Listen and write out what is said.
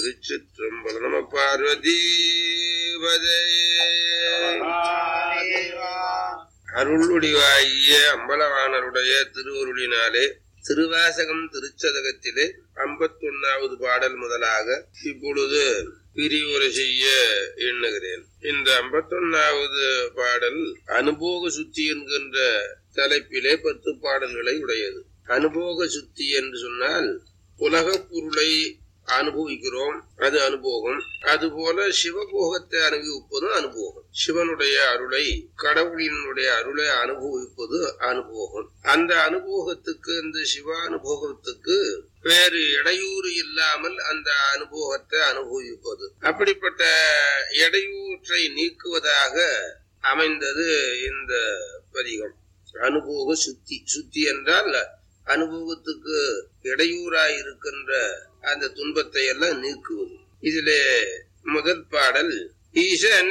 திருச்சிற்றம்பல நம பார்வதி அருளுடிவாகிய அம்பலவாணருடைய திருவருளினாலே திருவாசகம் திருச்சதகத்திலே ஐம்பத்தொன்னாவது பாடல் முதலாக இப்பொழுது பிரிவுரை செய்ய எண்ணுகிறேன் இந்த ஐம்பத்தொன்னாவது பாடல் அனுபோக சுத்தி என்கின்ற தலைப்பிலே பத்து பாடல்களை உடையது அனுபோக சுத்தி என்று சொன்னால் உலகப் பொருளை அனுபவிக்கிறோம் அது அனுபவம் அதுபோல சிவபோகத்தை அனுபவிப்பதும் அனுபவம் சிவனுடைய அருளை கடவுளினுடைய அருளை அனுபவிப்பது அனுபவம் அந்த அனுபவத்துக்கு இந்த சிவ அனுபவத்துக்கு வேறு இடையூறு இல்லாமல் அந்த அனுபவத்தை அனுபவிப்பது அப்படிப்பட்ட இடையூற்றை நீக்குவதாக அமைந்தது இந்த பதிகம் அனுபவ சுத்தி சுத்தி என்றால் அனுபவத்துக்கு இடையூறாய் இருக்கின்ற அந்த துன்பத்தை எல்லாம் நீக்குவது இதிலே முதல் பாடல் ஈசன